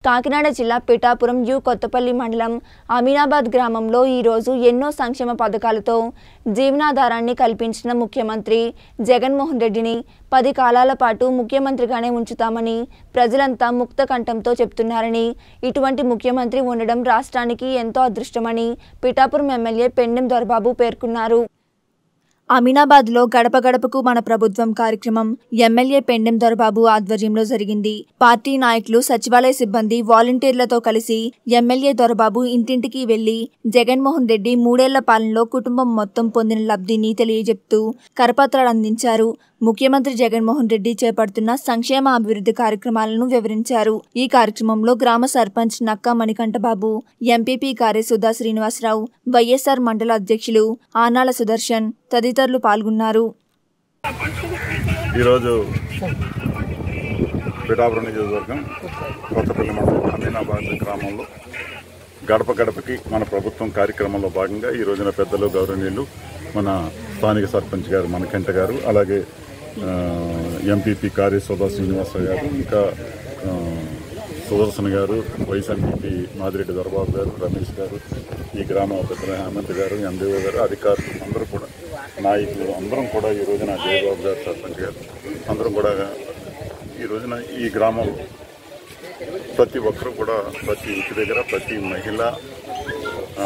కాకినాడ జిల్లా పిఠాపురం యు కొత్తపల్లి మండలం అమీనాబాద్ గ్రామంలో ఈరోజు ఎన్నో సంక్షేమ పథకాలతో జీవనాధారాన్ని కల్పించిన ముఖ్యమంత్రి జగన్మోహన్ రెడ్డిని పది కాలాల పాటు ముఖ్యమంత్రిగానే ఉంచుతామని ప్రజలంతా ముక్త కంఠంతో చెప్తున్నారని ఇటువంటి ముఖ్యమంత్రి ఉండడం రాష్ట్రానికి ఎంతో అదృష్టమని పిఠాపురం ఎమ్మెల్యే పెండెం దొరబాబు పేర్కొన్నారు అమీనాబాద్లో గడప గడపకు మన ప్రభుత్వం కార్యక్రమం ఎమ్మెల్యే పెండెం దొరబాబు ఆధ్వర్యంలో జరిగింది పార్టీ నాయకులు సచివాలయ సిబ్బంది వాలంటీర్లతో కలిసి ఎమ్మెల్యే దొరబాబు ఇంటింటికి వెళ్లి జగన్మోహన్ రెడ్డి మూడేళ్ల పాలనలో కుటుంబం మొత్తం పొందిన లబ్ధిని తెలియజెప్తూ కరపత్రాలు అందించారు ముఖ్యమంత్రి జగన్మోహన్ రెడ్డి చేపడుతున్న సంక్షేమ అభివృద్ధి కార్యక్రమాలను వివరించారు ఈ కార్యక్రమంలో గ్రామ సర్పంచ్ నక్కా మణికంఠబాబు ఎంపీపీ కార్య సుధా శ్రీనివాసరావు వైఎస్ఆర్ మండల అధ్యక్షులు ఆనాల సుదర్శన్ తదితరులు పాల్గొన్నారు ఈరోజు పిఠాపురం నియోజకవర్గం కొత్తపల్లి మండలం అమీనాబాద్ గ్రామంలో గడప గడపకి మన ప్రభుత్వం కార్యక్రమంలో భాగంగా ఈ రోజున పెద్దలు గౌరవనీయులు మన స్థానిక సర్పంచ్ గారు మనకంట గారు అలాగే ఆ, ఎంపీపీ కార్య సోదా శ్రీనివాసరావు గారు ఇంకా ఆ, సుదర్శన్ గారు వైస్ ఎంపీపీ మాదిరెడ్డి దొరబాబు గారు రమేష్ గారు ఈ గ్రామ పెద్ద హేమంత్ గారు ఎండిఓ గారు అధికారులు అందరూ కూడా నాయకులు అందరం కూడా ఈ రోజున జయబాబు గారు సర్పంచ్ గారు అందరం కూడా ఈ రోజున ఈ గ్రామంలో ప్రతి ఒక్కరు కూడా ప్రతి ఇంటి దగ్గర ప్రతి మహిళ ఆ,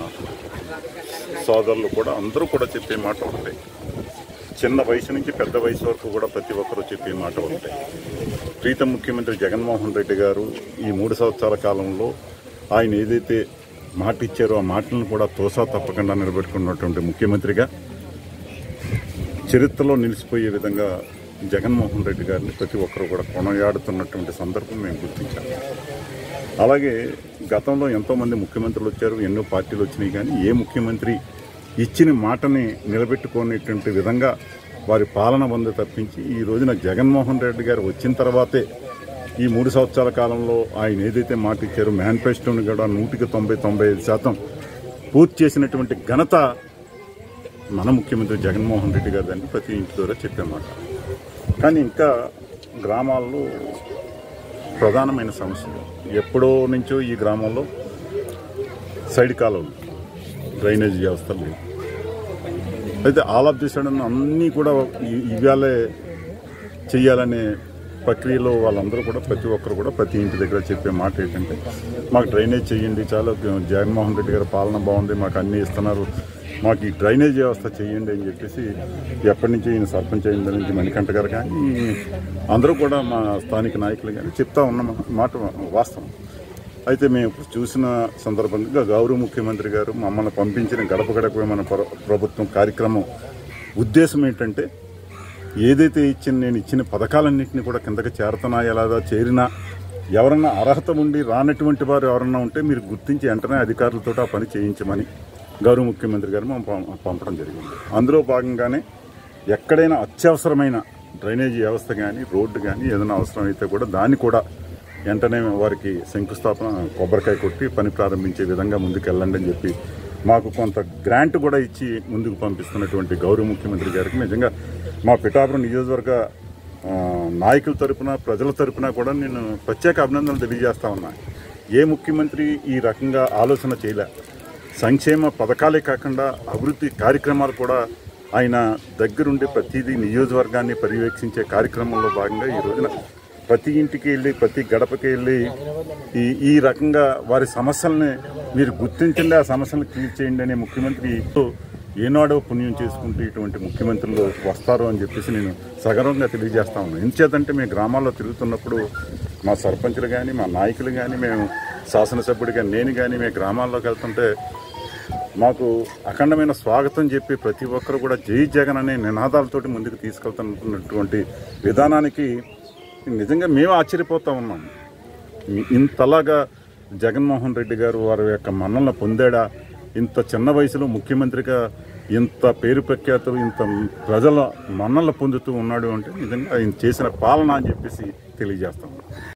సోదరులు కూడా అందరూ కూడా చెప్పే మాట ఒకటే చిన్న వయసు నుంచి పెద్ద వయసు వరకు కూడా ప్రతి ఒక్కరూ చెప్పే మాట ఒకటే ప్రీతం ముఖ్యమంత్రి జగన్మోహన్ రెడ్డి గారు ఈ మూడు సంవత్సరాల కాలంలో ఆయన ఏదైతే మాట ఇచ్చారో ఆ మాటలను కూడా తోసా తప్పకుండా నిలబెట్టుకున్నటువంటి ముఖ్యమంత్రిగా చరిత్రలో నిలిచిపోయే విధంగా జగన్మోహన్ రెడ్డి గారిని ప్రతి ఒక్కరు కూడా కొనయాడుతున్నటువంటి సందర్భం మేము గుర్తించాము అలాగే గతంలో ఎంతోమంది ముఖ్యమంత్రులు వచ్చారు ఎన్నో పార్టీలు వచ్చినాయి కానీ ఏ ముఖ్యమంత్రి ఇచ్చిన మాటని నిలబెట్టుకునేటువంటి విధంగా వారి పాలన ఉంది తప్పించి ఈ రోజున జగన్మోహన్ రెడ్డి గారు వచ్చిన తర్వాతే ఈ మూడు సంవత్సరాల కాలంలో ఆయన ఏదైతే మాట ఇచ్చారో మేనిఫెస్టోని కూడా నూటికి తొంభై తొంభై ఐదు శాతం పూర్తి చేసినటువంటి ఘనత మన ముఖ్యమంత్రి జగన్మోహన్ రెడ్డి గారు దాన్ని ప్రతి ఇంటి ద్వారా చెప్పామాట కానీ ఇంకా గ్రామాల్లో ప్రధానమైన సమస్యలు ఎప్పుడో నుంచో ఈ గ్రామంలో సైడ్ కాలువలు డ్రైనేజ్ వ్యవస్థలు లేవు అయితే ఆల్ ఆఫ్ ది సడన్ అన్నీ కూడా ఇ- ఇవాళే చెయ్యాలనే ప్రక్రియలో వాళ్ళందరూ కూడా ప్రతి ఒక్కరు కూడా ప్రతి ఇంటి దగ్గర చెప్పే మాట ఏంటంటే మాకు డ్రైనేజ్ చేయండి చాలా జగన్మోహన్ రెడ్డి గారి పాలన బాగుంది మాకు అన్నీ ఇస్తున్నారు మాకు ఈ డ్రైనేజ్ వ్యవస్థ చేయండి అని చెప్పేసి ఎప్పటి నుంచి ఈయన సర్పంచ్ అయిన దగ్గర నుంచి మణికంఠ గారు కానీ అందరూ కూడా మా స్థానిక నాయకులు కానీ చెప్తా ఉన్న మాట వాస్తవం అయితే మేము ఇప్పుడు చూసిన సందర్భంగా గౌరవ ముఖ్యమంత్రి గారు మమ్మల్ని పంపించిన గడప గడప మన ప్ర- ప్రభుత్వం కార్యక్రమం ఉద్దేశం ఏంటంటే ఏదైతే ఇచ్చిన నేను ఇచ్చిన పథకాలన్నింటినీ కూడా కిందకి చేరుతున్నాయా లేదా చేరినా ఎవరన్నా అర్హత ఉండి రానటువంటి వారు ఎవరన్నా ఉంటే మీరు గుర్తించి వెంటనే అధికారులతో ఆ పని చేయించమని గౌరవ ముఖ్యమంత్రి గారు మేము పం- పంపడం జరిగింది అందులో భాగంగానే ఎక్కడైనా అత్యవసరమైన డ్రైనేజీ వ్యవస్థ కానీ రోడ్డు కానీ ఏదైనా అవసరమైతే కూడా దాన్ని కూడా వెంటనే వారికి శంకుస్థాపన కొబ్బరికాయ కొట్టి పని ప్రారంభించే విధంగా ముందుకు వెళ్ళండి అని చెప్పి మాకు కొంత గ్రాంట్ కూడా ఇచ్చి ముందుకు పంపిస్తున్నటువంటి గౌరవ ముఖ్యమంత్రి గారికి నిజంగా మా పిఠాపురం నియోజకవర్గ ఆ, నాయకుల తరపున ప్రజల తరపున కూడా నేను ప్రత్యేక అభినందనలు తెలియజేస్తా ఉన్నా ఏ ముఖ్యమంత్రి ఈ రకంగా ఆలోచన చేయలే సంక్షేమ పథకాలే కాకుండా అభివృద్ధి కార్యక్రమాలు కూడా ఆయన దగ్గరుండి ప్రతిదీ నియోజకవర్గాన్ని పర్యవేక్షించే కార్యక్రమంలో భాగంగా ఈ రోజున ప్రతి ఇంటికి వెళ్ళి ప్రతి గడపకి వెళ్ళి ఈ ఈ రకంగా వారి సమస్యల్ని మీరు గుర్తించండి ఆ సమస్యలను క్లియర్ చేయండి అనే ముఖ్యమంత్రి ఏనాడో పుణ్యం చేసుకుంటూ ఇటువంటి ముఖ్యమంత్రులు వస్తారు అని చెప్పేసి నేను సగర్వంగా తెలియజేస్తా ఉన్నాను ఎందుచేతంటే మేము గ్రామాల్లో తిరుగుతున్నప్పుడు మా సర్పంచులు కానీ మా నాయకులు కానీ మేము శాసనసభ్యుడిగా నేను కానీ మేము గ్రామాల్లోకి వెళ్తుంటే మాకు అఖండమైన స్వాగతం చెప్పి ప్రతి ఒక్కరు కూడా జై జగన్ అనే నినాదాలతోటి ముందుకు తీసుకెళ్తున్నటువంటి విధానానికి నిజంగా మేము ఆశ్చర్యపోతా ఉన్నాం ఇ- ఇంతలాగా జగన్మోహన్ రెడ్డి గారు వారి యొక్క మన్నలను పొందాడా ఇంత చిన్న వయసులో ముఖ్యమంత్రిగా ఇంత పేరు ప్రఖ్యాతులు ఇంత ప్రజల మన్నలు పొందుతూ ఉన్నాడు అంటే నిజంగా ఆయన చేసిన పాలన అని చెప్పేసి తెలియజేస్తాం